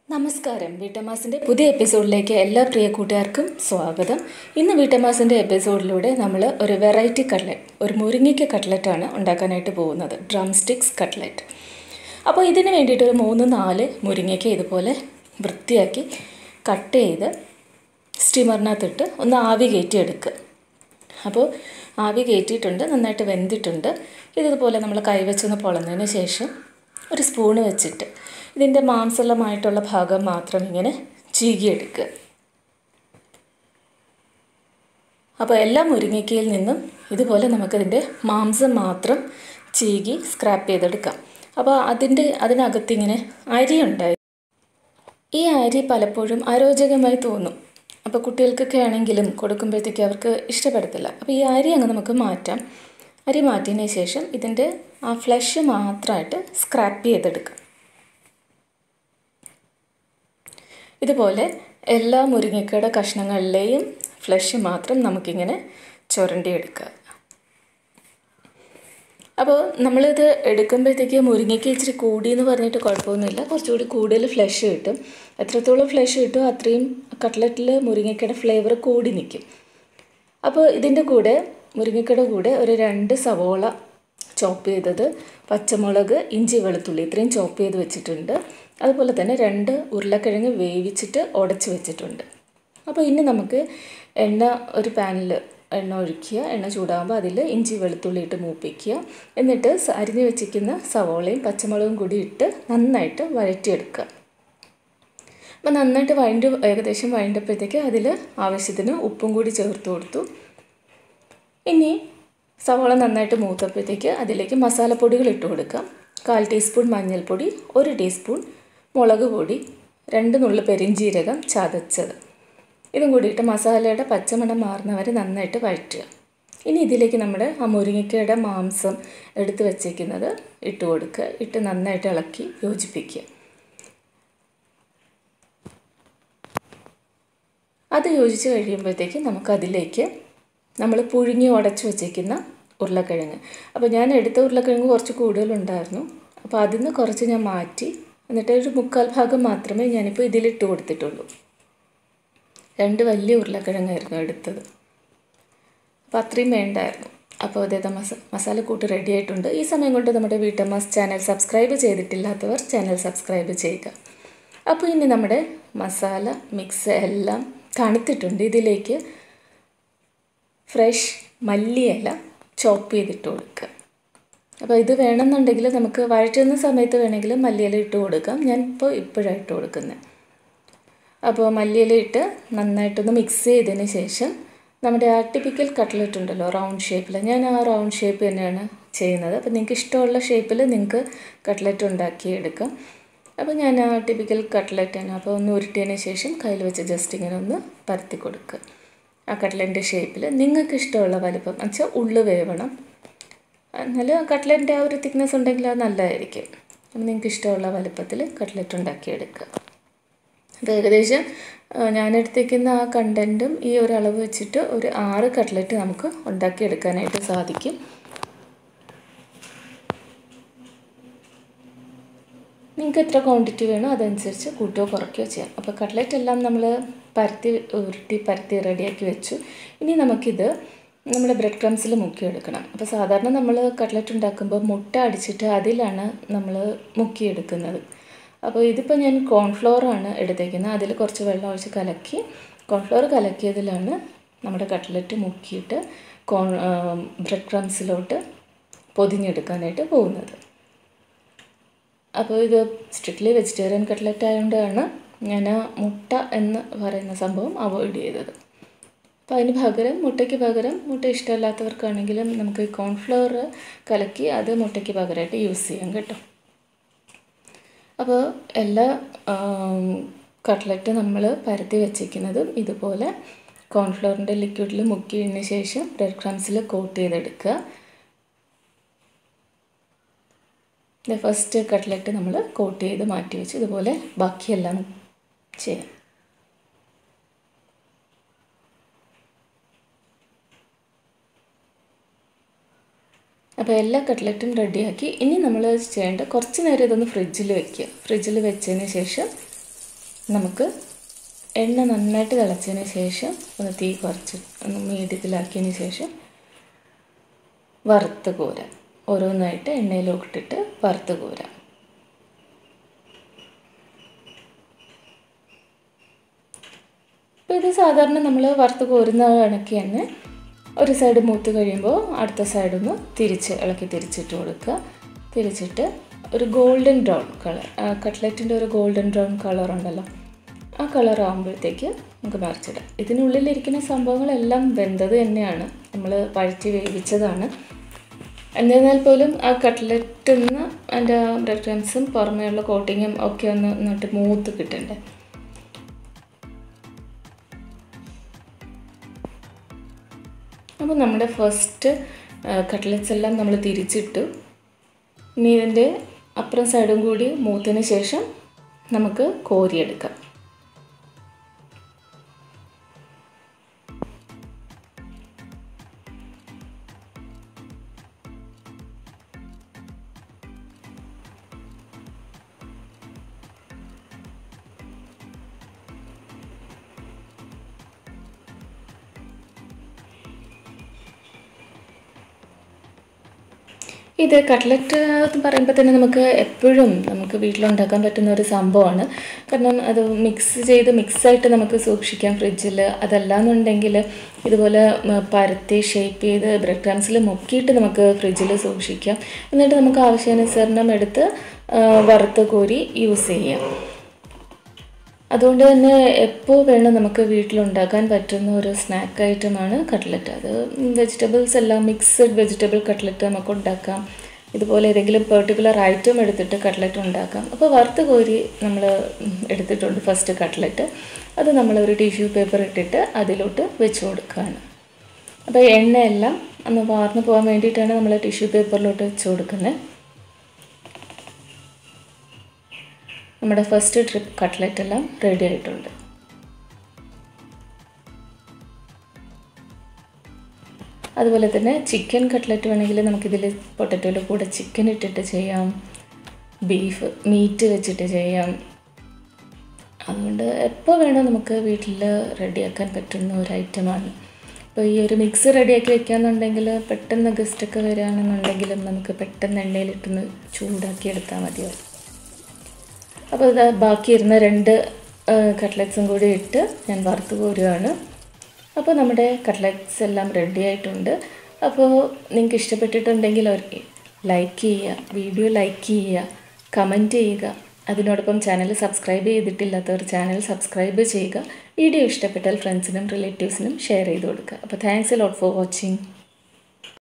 നമസ്കാരം വീട്ടമാസിൻ്റെ പുതിയ എപ്പിസോഡിലേക്ക് എല്ലാ പ്രിയ കൂട്ടുകാർക്കും സ്വാഗതം ഇന്ന് വീട്ടമാസിൻ്റെ എപ്പിസോഡിലൂടെ നമ്മൾ ഒരു വെറൈറ്റി കട്ട്ലറ്റ് ഒരു മുരിങ്ങയ്ക്ക കട്ട്ലറ്റാണ് ഉണ്ടാക്കാനായിട്ട് പോകുന്നത് ഡ്രം സ്റ്റിക്സ് കട്ട്ലറ്റ് അപ്പോൾ ഇതിന് വേണ്ടിയിട്ട് ഒരു മൂന്ന് നാല് മുരിങ്ങയ്ക്ക ഇതുപോലെ വൃത്തിയാക്കി കട്ട് ചെയ്ത് സ്റ്റീമറിനകത്തിട്ട് ഒന്ന് ആവി കയറ്റിയെടുക്കുക അപ്പോൾ ആവി കയറ്റിയിട്ടുണ്ട് നന്നായിട്ട് വെന്തിട്ടുണ്ട് ഇതുപോലെ നമ്മൾ കൈവച്ചൊന്ന് പൊളന്നതിന് ശേഷം ഒരു സ്പൂണ് വെച്ചിട്ട് ഇതിൻ്റെ മാംസളമായിട്ടുള്ള ഭാഗം മാത്രം ഇങ്ങനെ ചീകിയെടുക്കുക അപ്പോൾ എല്ലാ മുരിങ്ങയ്ക്കയിൽ നിന്നും ഇതുപോലെ നമുക്കിതിൻ്റെ മാംസം മാത്രം ചീകി സ്ക്രാപ്പ് ചെയ്തെടുക്കാം അപ്പോൾ അതിൻ്റെ അതിനകത്തിങ്ങനെ അരിയുണ്ടായി ഈ അരി പലപ്പോഴും അരോചകമായി തോന്നും അപ്പോൾ കുട്ടികൾക്കൊക്കെ ആണെങ്കിലും കൊടുക്കുമ്പോഴത്തേക്ക് അവർക്ക് ഇഷ്ടപ്പെടത്തില്ല അപ്പോൾ ഈ അരി അങ്ങ് നമുക്ക് മാറ്റാം അരി മാറ്റിയതിന് ശേഷം ഇതിൻ്റെ ആ ഫ്ലഷ് മാത്രമായിട്ട് സ്ക്രാപ്പ് ചെയ്തെടുക്കാം ഇതുപോലെ എല്ലാ മുരിങ്ങക്കയുടെ കഷ്ണങ്ങളിലെയും ഫ്ലഷ് മാത്രം നമുക്കിങ്ങനെ ചുരണ്ടിയെടുക്കുക അപ്പോൾ നമ്മളിത് എടുക്കുമ്പോഴത്തേക്ക് മുരിങ്ങയ്ക്ക് ഇച്ചിരി കൂടി എന്ന് പറഞ്ഞിട്ട് കുഴപ്പമൊന്നുമില്ല കുറച്ചുകൂടി കൂടുതൽ ഫ്ലഷ് കിട്ടും എത്രത്തോളം ഫ്ലഷ് കിട്ടും അത്രയും കട്ട്ലറ്റിൽ മുരിങ്ങയ്ക്കയുടെ ഫ്ലേവർ കൂടി നിൽക്കും അപ്പോൾ ഇതിൻ്റെ കൂടെ മുരിങ്ങയ്ക്കയുടെ കൂടെ ഒരു രണ്ട് സവോള ചോപ്പ് ചെയ്തത് പച്ചമുളക് ഇഞ്ചി വെളുത്തുള്ളി ഇത്രയും ചോപ്പ് ചെയ്ത് വെച്ചിട്ടുണ്ട് അതുപോലെ തന്നെ രണ്ട് ഉരുളക്കിഴങ്ങ് വേവിച്ചിട്ട് ഉടച്ച് വെച്ചിട്ടുണ്ട് അപ്പോൾ ഇനി നമുക്ക് എണ്ണ ഒരു പാനിൽ എണ്ണ ഒഴിക്കുക എണ്ണ ചൂടാകുമ്പോൾ അതിൽ ഇഞ്ചി വെളുത്തുള്ളി ഇട്ട് മൂപ്പിക്കുക എന്നിട്ട് അരിഞ്ഞ് വെച്ചിരിക്കുന്ന സവോളയും പച്ചമുളകും കൂടി ഇട്ട് നന്നായിട്ട് വഴറ്റിയെടുക്കുക അപ്പോൾ നന്നായിട്ട് വഴണ്ട് ഏകദേശം വഴണ്ടപ്പോഴത്തേക്ക് അതിൽ ആവശ്യത്തിന് ഉപ്പും കൂടി ചേർത്ത് കൊടുത്തു ഇനി സവോള നന്നായിട്ട് മൂത്തപ്പോഴത്തേക്ക് അതിലേക്ക് മസാലപ്പൊടികൾ ഇട്ട് കൊടുക്കാം കാൽ ടീസ്പൂൺ മഞ്ഞൾപ്പൊടി ഒരു ടീസ്പൂൺ മുളക് പൊടി രണ്ട് നുള്ളു പെരിഞ്ചീരകം ചതച്ചത് ഇതും കൂടിയിട്ട് മസാലയുടെ പച്ചമണം മാറുന്നവരെ നന്നായിട്ട് വഴറ്റുക ഇനി ഇതിലേക്ക് നമ്മുടെ ആ മുരിങ്ങയ്ക്കയുടെ മാംസം എടുത്ത് വെച്ചേക്കുന്നത് ഇട്ട് കൊടുക്കുക ഇട്ട് നന്നായിട്ട് ഇളക്കി യോജിപ്പിക്കുക അത് യോജിച്ച് കഴിയുമ്പോഴത്തേക്ക് നമുക്കതിലേക്ക് നമ്മൾ പുഴുങ്ങി ഉടച്ച് വെച്ചേക്കുന്ന ഉരുളക്കിഴങ്ങ് അപ്പോൾ ഞാൻ എടുത്ത ഉരുളക്കിഴങ്ങ് കുറച്ച് കൂടുതലുണ്ടായിരുന്നു അപ്പോൾ അതിൽ നിന്ന് കുറച്ച് ഞാൻ മാറ്റി എന്നിട്ട് ഒരു മുക്കാൽ ഭാഗം മാത്രമേ ഞാനിപ്പോൾ ഇതിലിട്ട് കൊടുത്തിട്ടുള്ളൂ രണ്ട് വലിയ ഉരുളക്കിഴങ്ങായിരുന്നു എടുത്തത് അപ്പോൾ അത്രയും വേണ്ടായിരുന്നു അപ്പോൾ അതേ മസ മസാലക്കൂട്ട് റെഡി ആയിട്ടുണ്ട് ഈ സമയം കൊണ്ട് നമ്മുടെ വീട്ടമ്മസ് ചാനൽ സബ്സ്ക്രൈബ് ചെയ്തിട്ടില്ലാത്തവർ ചാനൽ സബ്സ്ക്രൈബ് ചെയ്യുക അപ്പോൾ ഇനി നമ്മുടെ മസാല മിക്സ് എല്ലാം തണുത്തിട്ടുണ്ട് ഇതിലേക്ക് ഫ്രഷ് മല്ലിയില ചോപ്പ് ചെയ്തിട്ട് കൊടുക്കുക അപ്പോൾ ഇത് വേണമെന്നുണ്ടെങ്കിൽ നമുക്ക് വഴറ്റുന്ന സമയത്ത് വേണമെങ്കിൽ മല്ലിയില ഇട്ട് കൊടുക്കാം ഞാൻ ഇപ്പോൾ ഇപ്പോഴാണ് ഇട്ട് കൊടുക്കുന്നത് അപ്പോൾ മല്ലിയില ഇട്ട് നന്നായിട്ടൊന്ന് മിക്സ് ചെയ്തതിന് ശേഷം നമ്മുടെ ആ ടിപ്പിക്കൽ കട്ട്ലറ്റ് ഉണ്ടല്ലോ റൗണ്ട് ഷേപ്പിൽ ഞാൻ ആ റൗണ്ട് ഷേപ്പ് തന്നെയാണ് ചെയ്യുന്നത് അപ്പോൾ നിങ്ങൾക്ക് ഇഷ്ടമുള്ള ഷേപ്പിൽ നിങ്ങൾക്ക് കട്ട്ലറ്റ് ഉണ്ടാക്കി എടുക്കാം അപ്പോൾ ഞാൻ ആ ടിപ്പിക്കൽ കട്ട്ലറ്റ് തന്നെ അപ്പോൾ ഒന്ന് ഉരുട്ടിയതിന് ശേഷം കയ്യിൽ വെച്ച് ജസ്റ്റ് ഇങ്ങനെ ഒന്ന് പരത്തി കൊടുക്കുക ആ കട്ട്ലറ്റിൻ്റെ ഷേപ്പിൽ നിങ്ങൾക്ക് ഇഷ്ടമുള്ള വലിപ്പം എന്നുവെച്ചാൽ ഉള്ളു വേവണം എന്നാലും കട്ട്ലറ്റിൻ്റെ ആ ഒരു തിക്നെസ് ഉണ്ടെങ്കിൽ അത് നല്ലതായിരിക്കും അപ്പം നിങ്ങൾക്ക് ഇഷ്ടമുള്ള വലിപ്പത്തിൽ കട്ട്ലറ്റ് ഉണ്ടാക്കിയെടുക്കുക അപ്പോൾ ഏകദേശം ഞാനെടുത്തേക്കുന്ന ആ കണ്ടൻറ്റും ഈ ഒരു അളവ് വെച്ചിട്ട് ഒരു ആറ് കട്ട്ലറ്റ് നമുക്ക് ഉണ്ടാക്കിയെടുക്കാനായിട്ട് സാധിക്കും നിങ്ങൾക്ക് എത്ര ക്വാണ്ടിറ്റി വേണോ അതനുസരിച്ച് കൂട്ടുകയോ കുറയ്ക്കുകയോ ചെയ്യാം അപ്പോൾ കട്ട്ലറ്റ് എല്ലാം നമ്മൾ പരത്തി ഉരുട്ടി പരത്തി റെഡിയാക്കി വെച്ചു ഇനി നമുക്കിത് നമ്മുടെ ബ്രെഡ് ക്രംസിൽ മുക്കിയെടുക്കണം അപ്പോൾ സാധാരണ നമ്മൾ കട്ട്ലറ്റ് ഉണ്ടാക്കുമ്പോൾ മുട്ട അടിച്ചിട്ട് അതിലാണ് നമ്മൾ മുക്കിയെടുക്കുന്നത് അപ്പോൾ ഇതിപ്പോൾ ഞാൻ കോൺഫ്ലോറാണ് എടുത്തേക്കുന്നത് അതിൽ കുറച്ച് വെള്ളം ഒഴിച്ച് കലക്കി കോൺഫ്ലോർ കലക്കിയതിലാണ് നമ്മുടെ കട്ട്ലറ്റ് മുക്കിയിട്ട് കോൺ ബ്രെഡ് ക്രംസിലോട്ട് പൊതിഞ്ഞെടുക്കാനായിട്ട് പോകുന്നത് അപ്പോൾ ഇത് സ്ട്രിക്ട്ലി വെജിറ്റേറിയൻ കട്ട്ലറ്റ് ആയതുകൊണ്ടാണ് ഞാൻ മുട്ട എന്ന് പറയുന്ന സംഭവം അവോയ്ഡ് ചെയ്തത് അപ്പോൾ അതിന് പകരം മുട്ടയ്ക്ക് പകരം മുട്ട ഇഷ്ടമല്ലാത്തവർക്കാണെങ്കിലും നമുക്ക് കോൺഫ്ലവർ കലക്കി അത് മുട്ടയ്ക്ക് പകരമായിട്ട് യൂസ് ചെയ്യാം കേട്ടോ അപ്പോൾ എല്ലാ കട്ട്ലറ്റ് നമ്മൾ പരത്തി വെച്ചിരിക്കുന്നതും ഇതുപോലെ കോൺഫ്ലവറിൻ്റെ ലിക്വിഡിൽ മുക്കിയതിന് ശേഷം ബ്രെഡ് ക്രംസിൽ കോട്ട് ചെയ്തെടുക്കുക ഫസ്റ്റ് കട്ട്ലറ്റ് നമ്മൾ കോട്ട് ചെയ്ത് മാറ്റി വെച്ച് ഇതുപോലെ ബാക്കിയെല്ലാം ചെയ്യാം അപ്പോൾ എല്ലാ കട്ട്ലറ്റും റെഡിയാക്കി ഇനി നമ്മൾ ചെയ്യേണ്ട കുറച്ച് നേരം ഇതൊന്ന് ഫ്രിഡ്ജിൽ വെക്കുക ഫ്രിഡ്ജിൽ വെച്ചതിന് ശേഷം നമുക്ക് എണ്ണ നന്നായിട്ട് തിളച്ചതിന് ശേഷം ഒന്ന് തീ കുറച്ച് ഒന്ന് മീഡിയത്തിലാക്കിയതിന് ശേഷം വറുത്ത് കോരാം ഓരോന്നായിട്ട് എണ്ണയിലോട്ടിട്ട് വറുത്ത് കോരാം അപ്പോൾ ഇത് സാധാരണ നമ്മൾ വറുത്ത് കോരുന്ന കണക്ക് തന്നെ ഒരു സൈഡ് മൂത്ത് കഴിയുമ്പോൾ അടുത്ത സൈഡ് ഒന്ന് തിരിച്ച് ഇളക്കി തിരിച്ചിട്ട് കൊടുക്കുക തിരിച്ചിട്ട് ഒരു ഗോൾഡൻ ബ്രൗൺ കളർ കട്ട്ലറ്റിൻ്റെ ഒരു ഗോൾഡൻ ബ്രൗൺ കളർ ഉണ്ടല്ലോ ആ കളർ ആകുമ്പോഴത്തേക്ക് നമുക്ക് മറിച്ചിടാം ഇതിനുള്ളിലിരിക്കുന്ന സംഭവങ്ങളെല്ലാം വെന്തത് തന്നെയാണ് നമ്മൾ വഴറ്റി വേവിച്ചതാണ് എന്നിരുന്നാൽ പോലും ആ കട്ട്ലറ്റിൽ നിന്ന് അതിൻ്റെ ബ്രെഡ് ക്രംസും പുറമേയുള്ള കോട്ടിങ്ങും ഒക്കെ ഒന്ന് എന്നിട്ട് മൂത്ത് കിട്ടണ്ടേ അപ്പോൾ നമ്മുടെ ഫസ്റ്റ് കട്ട്ലറ്റ്സ് എല്ലാം നമ്മൾ തിരിച്ചിട്ടു ഇനി ഇതിൻ്റെ അപ്പുറം സൈഡും കൂടി മൂത്തതിന് ശേഷം നമുക്ക് കോരിയെടുക്കാം ഇത് കട്ട്ലറ്റ് എന്ന് പറയുമ്പോൾ തന്നെ നമുക്ക് എപ്പോഴും നമുക്ക് വീട്ടിലുണ്ടാക്കാൻ പറ്റുന്ന ഒരു സംഭവമാണ് കാരണം അത് മിക്സ് ചെയ്ത് മിക്സായിട്ട് നമുക്ക് സൂക്ഷിക്കാം ഫ്രിഡ്ജിൽ അതല്ലാന്നുണ്ടെങ്കിൽ ഇതുപോലെ പരത്തി ഷേപ്പ് ചെയ്ത് ബ്രെഡ് ക്രംസിൽ മുക്കിയിട്ട് നമുക്ക് ഫ്രിഡ്ജിൽ സൂക്ഷിക്കാം എന്നിട്ട് നമുക്ക് ആവശ്യാനുസരണം എടുത്ത് വറുത്ത് കോരി യൂസ് ചെയ്യാം അതുകൊണ്ട് തന്നെ എപ്പോൾ വേണം നമുക്ക് വീട്ടിലുണ്ടാക്കാൻ പറ്റുന്ന ഒരു സ്നാക്ക് ഐറ്റമാണ് കട്ട്ലറ്റ് അത് വെജിറ്റബിൾസ് എല്ലാം മിക്സഡ് വെജിറ്റബിൾ കട്ട്ലറ്റ് നമുക്ക് ഉണ്ടാക്കാം ഇതുപോലെ ഏതെങ്കിലും പെർട്ടിക്കുലർ ഐറ്റം എടുത്തിട്ട് കട്ട്ലറ്റ് ഉണ്ടാക്കാം അപ്പോൾ വറുത്ത് കോരി നമ്മൾ എടുത്തിട്ടുണ്ട് ഫസ്റ്റ് കട്ട്ലറ്റ് അത് നമ്മളൊരു ടിഷ്യൂ പേപ്പർ ഇട്ടിട്ട് അതിലോട്ട് വെച്ച് കൊടുക്കുകയാണ് അപ്പോൾ എണ്ണയെല്ലാം ഒന്ന് വാർന്നു പോകാൻ വേണ്ടിയിട്ടാണ് നമ്മൾ ടിഷ്യൂ പേപ്പറിലോട്ട് വെച്ച് കൊടുക്കുന്നത് നമ്മുടെ ഫസ്റ്റ് ട്രിപ്പ് കട്ട്ലറ്റ് എല്ലാം റെഡി ആയിട്ടുണ്ട് അതുപോലെ തന്നെ ചിക്കൻ കട്ട്ലറ്റ് വേണമെങ്കിൽ നമുക്കിതിൽ പൊട്ടറ്റോയിൽ കൂടെ ചിക്കൻ ഇട്ടിട്ട് ചെയ്യാം ബീഫ് മീറ്റ് വെച്ചിട്ട് ചെയ്യാം അതുകൊണ്ട് എപ്പോൾ വേണോ നമുക്ക് വീട്ടിൽ റെഡിയാക്കാൻ പറ്റുന്ന ഒരു ഐറ്റമാണ് ഇപ്പോൾ ഈ ഒരു മിക്സ് റെഡിയാക്കി വെക്കുകയെന്നുണ്ടെങ്കിൽ പെട്ടെന്ന് ഗസ്റ്റൊക്കെ വരികയാണെന്നുണ്ടെങ്കിലും നമുക്ക് പെട്ടെന്ന് എണ്ണയിലിട്ടൊന്ന് ചൂടാക്കി എടുത്താൽ മതിയാവും അപ്പോൾ ഇത് ബാക്കി ഇരുന്ന രണ്ട് കട്ട്ലറ്റ്സും കൂടി ഇട്ട് ഞാൻ വറുത്ത് കോരുകയാണ് അപ്പോൾ നമ്മുടെ കട്ട്ലറ്റ്സ് എല്ലാം റെഡി ആയിട്ടുണ്ട് അപ്പോൾ നിങ്ങൾക്ക് ഇഷ്ടപ്പെട്ടിട്ടുണ്ടെങ്കിൽ ലൈക്ക് ചെയ്യുക വീഡിയോ ലൈക്ക് ചെയ്യുക കമൻറ്റ് ചെയ്യുക അതിനോടൊപ്പം ചാനൽ സബ്സ്ക്രൈബ് ചെയ്തിട്ടില്ലാത്തവർ ചാനൽ സബ്സ്ക്രൈബ് ചെയ്യുക വീഡിയോ ഇഷ്ടപ്പെട്ടാൽ ഫ്രണ്ട്സിനും റിലേറ്റീവ്സിനും ഷെയർ ചെയ്ത് കൊടുക്കുക അപ്പോൾ thanks a lot for watching